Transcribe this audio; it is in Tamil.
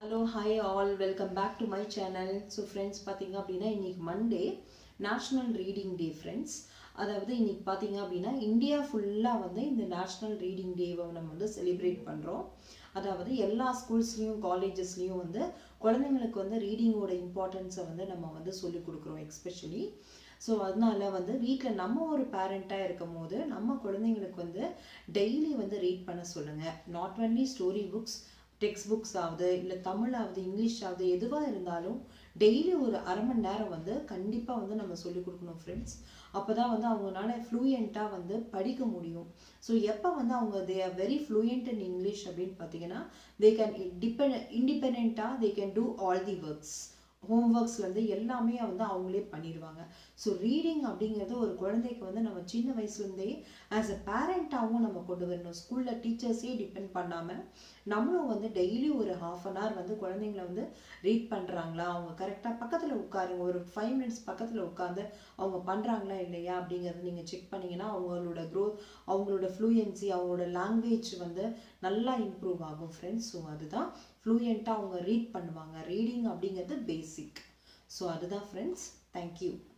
hello hi all welcome back to my channel so friends பார்த்தீங்க அப்படின்னா இன்னைக்கு Monday national reading day friends அதாவது இன்னைக்கு பார்த்தீங்க அப்படின்னா இந்தியா ஃபுல்லாக வந்து இந்த நேஷ்னல் ரீடிங் டேவை நம்ம வந்து செலிப்ரேட் பண்ணுறோம் அதாவது எல்லா ஸ்கூல்ஸ்லேயும் காலேஜஸ்லேயும் வந்து குழந்தைங்களுக்கு வந்து ரீடிங்கோட இம்பார்ட்டன்ஸை வந்து நம்ம வந்து சொல்லிக் கொடுக்குறோம் எக்ஸ்பெஷலி ஸோ அதனால வந்து வீட்டில் நம்ம ஒரு பேரண்ட்டாக இருக்கும் போது நம்ம குழந்தைங்களுக்கு வந்து டெய்லி வந்து ரீட் பண்ண சொல்லுங்கள் not only story books text books ஆகுது இல்லை தமிழ் ஆகுது இங்கிலீஷ் ஆகுது எதுவாக இருந்தாலும் டெய்லி ஒரு அரை மணி நேரம் வந்து கண்டிப்பாக வந்து நம்ம சொல்லிக் கொடுக்கணும் ஃப்ரெண்ட்ஸ் அப்போ தான் வந்து அவங்களால ஃப்ளூயண்ட்டாக வந்து படிக்க முடியும் ஸோ எப்போ வந்து அவங்க they are very fluent in English அப்படின்னு பார்த்தீங்கன்னா தே கேன் டிபெண்ட் இண்டிபெண்ட்டாக they can do all the works home ஒர்க்ஸ்லேருந்து எல்லாமே வந்து அவங்களே பண்ணிடுவாங்க ஸோ ரீடிங் அப்படிங்கிறது ஒரு குழந்தைக்கு வந்து நம்ம சின்ன வயசுலேருந்தே ஆஸ் அ பேரண்ட்டாகவும் நம்ம கொண்டு வரணும் ஸ்கூலில் டீச்சர்ஸே டிபெண்ட் பண்ணாமல் நம்மளும் வந்து டெய்லி ஒரு ஹாஃப் அன் ஹவர் வந்து குழந்தைங்கள வந்து ரீட் பண்ணுறாங்களா அவங்க கரெக்டாக பக்கத்தில் உட்காருங்க ஒரு ஃபைவ் மினிட்ஸ் பக்கத்தில் உட்காந்து அவங்க பண்ணுறாங்களா இல்லையா அப்படிங்கிறத நீங்கள் செக் பண்ணிங்கன்னா அவங்களோட க்ரோத் அவங்களோட ஃப்ளூயன்சி அவங்களோட லாங்குவேஜ் வந்து நல்லா இம்ப்ரூவ் ஆகும் ஃப்ரெண்ட்ஸ் ஸோ அதுதான் ஃப்ளூயண்ட்டாக அவங்க ரீட் பண்ணுவாங்க ரீடிங் அப்படிங்கிறது பேசிக் ஸோ அதுதான் ஃப்ரெண்ட்ஸ் தேங்க்யூ